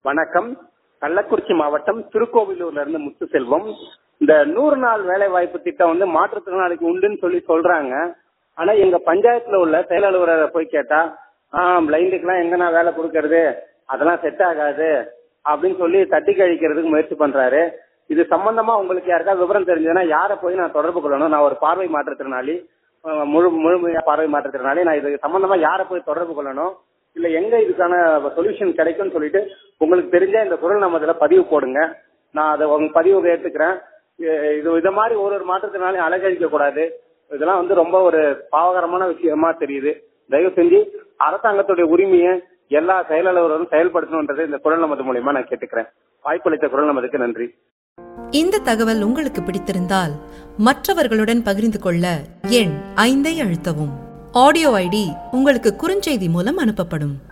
வணக்கம் கள்ளக்குறிச்சி மாவட்டம் திருக்கோவிலூர்ல இருந்து முத்துசெல்வம் இந்த நூறு நாள் வேலை வாய்ப்பு திட்டம் வந்து மாற்றுத்திறனாளிக்கு உண்டுன்னு சொல்லி சொல்றாங்க ஆனா எங்க பஞ்சாயத்துல உள்ள செயல் அலுவலரை போய் கேட்டா ஆஹ் பிளைண்டுக்கெல்லாம் எங்க நான் வேலை கொடுக்கறது அதெல்லாம் செட் ஆகாது அப்படின்னு சொல்லி தட்டி கழிக்கிறதுக்கு முயற்சி பண்றாரு இது சம்பந்தமா உங்களுக்கு யாருக்காவது விவரம் தெரிஞ்சதுன்னா யாரை போய் நான் தொடர்பு கொள்ளணும் நான் ஒரு பார்வை மாற்றுத்திறனாளி அஹ் முழு முழுமையா பார்வை மாற்றுத்திறனாளி நான் இது சம்பந்தமா யாரை போய் தொடர்பு கொள்ளணும் இல்ல எங்க இதுக்கான சொல்யூஷன் கிடைக்கும்னு சொல்லிட்டு உங்களுக்கு தெரிஞ்ச இந்த குரல் நம்ம பதிவு போடுங்க நான் அதை உங்க பதிவு ஏத்துக்கிறேன் இ- இது இத மாதிரி ஒரு ஒரு மாற்றத்தினாலையும் அலங்கரிக்க கூடாது இதெல்லாம் வந்து ரொம்ப ஒரு பாவகரமான விஷயமா தெரியுது தயவு செஞ்சு அரசாங்கத்துடைய உரிமையை எல்லா செயலாளர்களும் செயல்படுத்தணுன்றது இந்த குரல் நமது மூலியமா நான் கேட்டுக்கிறேன் வாய்ப்பளித்த குரல் நமதுக்கு நன்றி இந்த தகவல் உங்களுக்கு பிடித்திருந்தால் மற்றவர்களுடன் பகிர்ந்து கொள்ள எண் ஐந்தை அழுத்தவும் ஆடியோ ஐடி உங்களுக்கு குறுஞ்செய்தி மூலம் அனுப்பப்படும்